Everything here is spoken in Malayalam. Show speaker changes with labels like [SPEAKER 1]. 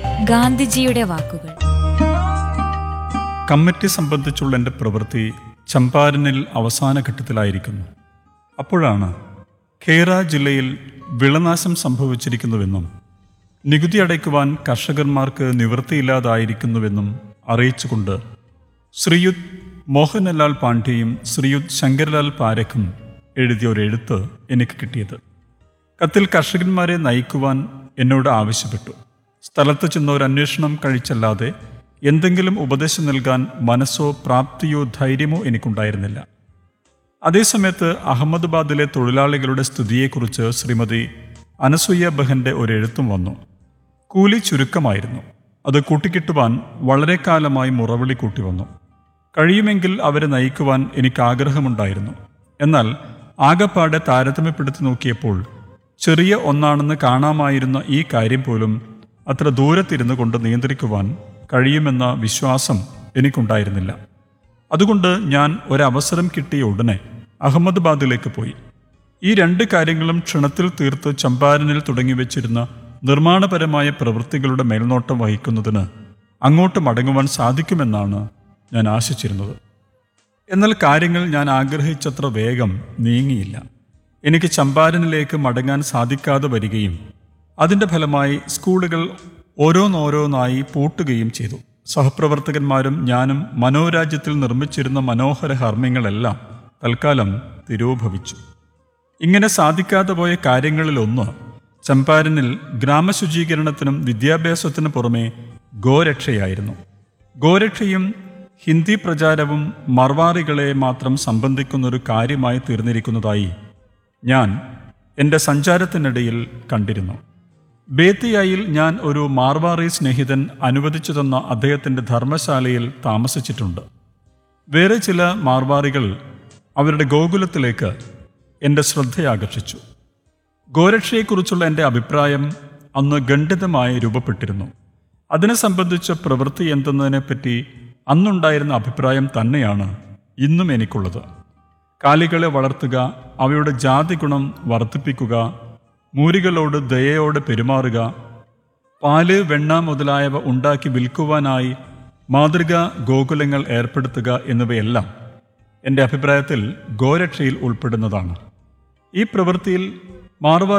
[SPEAKER 1] ഗാന്ധിജിയുടെ വാക്കുകൾ
[SPEAKER 2] കമ്മിറ്റി സംബന്ധിച്ചുള്ള എൻ്റെ പ്രവൃത്തി ചമ്പാരനിൽ അവസാന ഘട്ടത്തിലായിരിക്കുന്നു അപ്പോഴാണ് ഖേറ ജില്ലയിൽ വിളനാശം സംഭവിച്ചിരിക്കുന്നുവെന്നും നികുതി അടയ്ക്കുവാൻ കർഷകന്മാർക്ക് നിവൃത്തിയില്ലാതായിരിക്കുന്നുവെന്നും അറിയിച്ചുകൊണ്ട് ശ്രീയുത് മോഹൻലാൽ പാണ്ഡ്യയും ശ്രീയുത് ശങ്കർലാൽ പാരഖും എഴുതിയ ഒരു എഴുത്ത് എനിക്ക് കിട്ടിയത് കത്തിൽ കർഷകന്മാരെ നയിക്കുവാൻ എന്നോട് ആവശ്യപ്പെട്ടു സ്ഥലത്ത് ചെന്ന ഒരു അന്വേഷണം കഴിച്ചല്ലാതെ എന്തെങ്കിലും ഉപദേശം നൽകാൻ മനസ്സോ പ്രാപ്തിയോ ധൈര്യമോ എനിക്കുണ്ടായിരുന്നില്ല അതേസമയത്ത് അഹമ്മദാബാദിലെ തൊഴിലാളികളുടെ സ്ഥിതിയെക്കുറിച്ച് ശ്രീമതി അനസൂയ ബഹന്റെ ഒരു എഴുത്തും വന്നു കൂലി ചുരുക്കമായിരുന്നു അത് കൂട്ടിക്കിട്ടുവാൻ വളരെ കാലമായി മുറവിളി കൂട്ടി വന്നു കഴിയുമെങ്കിൽ അവരെ നയിക്കുവാൻ എനിക്ക് ആഗ്രഹമുണ്ടായിരുന്നു എന്നാൽ ആകപ്പാടെ താരതമ്യപ്പെടുത്തി നോക്കിയപ്പോൾ ചെറിയ ഒന്നാണെന്ന് കാണാമായിരുന്ന ഈ കാര്യം പോലും അത്ര ദൂരത്തിരുന്നു കൊണ്ട് നിയന്ത്രിക്കുവാൻ കഴിയുമെന്ന വിശ്വാസം എനിക്കുണ്ടായിരുന്നില്ല അതുകൊണ്ട് ഞാൻ ഒരവസരം കിട്ടിയ ഉടനെ അഹമ്മദാബാദിലേക്ക് പോയി ഈ രണ്ട് കാര്യങ്ങളും ക്ഷണത്തിൽ തീർത്ത് ചമ്പാരനിൽ തുടങ്ങി വെച്ചിരുന്ന നിർമ്മാണപരമായ പ്രവൃത്തികളുടെ മേൽനോട്ടം വഹിക്കുന്നതിന് അങ്ങോട്ട് മടങ്ങുവാൻ സാധിക്കുമെന്നാണ് ഞാൻ ആശിച്ചിരുന്നത് എന്നാൽ കാര്യങ്ങൾ ഞാൻ ആഗ്രഹിച്ചത്ര വേഗം നീങ്ങിയില്ല എനിക്ക് ചമ്പാരനിലേക്ക് മടങ്ങാൻ സാധിക്കാതെ വരികയും അതിൻ്റെ ഫലമായി സ്കൂളുകൾ ഓരോന്നോരോന്നായി പൂട്ടുകയും ചെയ്തു സഹപ്രവർത്തകന്മാരും ഞാനും മനോരാജ്യത്തിൽ നിർമ്മിച്ചിരുന്ന മനോഹര ഹർമ്മ്യങ്ങളെല്ലാം തൽക്കാലം തിരോഭവിച്ചു ഇങ്ങനെ സാധിക്കാതെ പോയ കാര്യങ്ങളിലൊന്ന് ചമ്പാരനിൽ ഗ്രാമശുചീകരണത്തിനും വിദ്യാഭ്യാസത്തിനും പുറമെ ഗോരക്ഷയായിരുന്നു ഗോരക്ഷയും ഹിന്ദി പ്രചാരവും മർവാറികളെ മാത്രം സംബന്ധിക്കുന്നൊരു കാര്യമായി തീർന്നിരിക്കുന്നതായി ഞാൻ എൻ്റെ സഞ്ചാരത്തിനിടയിൽ കണ്ടിരുന്നു ബേത്തിയായിൽ ഞാൻ ഒരു മാർവാറി സ്നേഹിതൻ അനുവദിച്ചു തന്ന അദ്ദേഹത്തിൻ്റെ ധർമ്മശാലയിൽ താമസിച്ചിട്ടുണ്ട് വേറെ ചില മാർവാറികൾ അവരുടെ ഗോകുലത്തിലേക്ക് എൻ്റെ ശ്രദ്ധയാകർഷിച്ചു ഗോരക്ഷയെക്കുറിച്ചുള്ള എൻ്റെ അഭിപ്രായം അന്ന് ഖണ്ഡിതമായി രൂപപ്പെട്ടിരുന്നു അതിനെ സംബന്ധിച്ച പ്രവൃത്തി എന്തെന്നതിനെപ്പറ്റി അന്നുണ്ടായിരുന്ന അഭിപ്രായം തന്നെയാണ് ഇന്നും എനിക്കുള്ളത് കാലികളെ വളർത്തുക അവയുടെ ജാതി ഗുണം വർദ്ധിപ്പിക്കുക മൂരികളോട് ദയയോടെ പെരുമാറുക പാല് വെണ്ണ മുതലായവ ഉണ്ടാക്കി വിൽക്കുവാനായി മാതൃക ഗോകുലങ്ങൾ ഏർപ്പെടുത്തുക എന്നിവയെല്ലാം എൻ്റെ അഭിപ്രായത്തിൽ ഗോരക്ഷയിൽ ഉൾപ്പെടുന്നതാണ് ഈ പ്രവൃത്തിയിൽ മാർവാ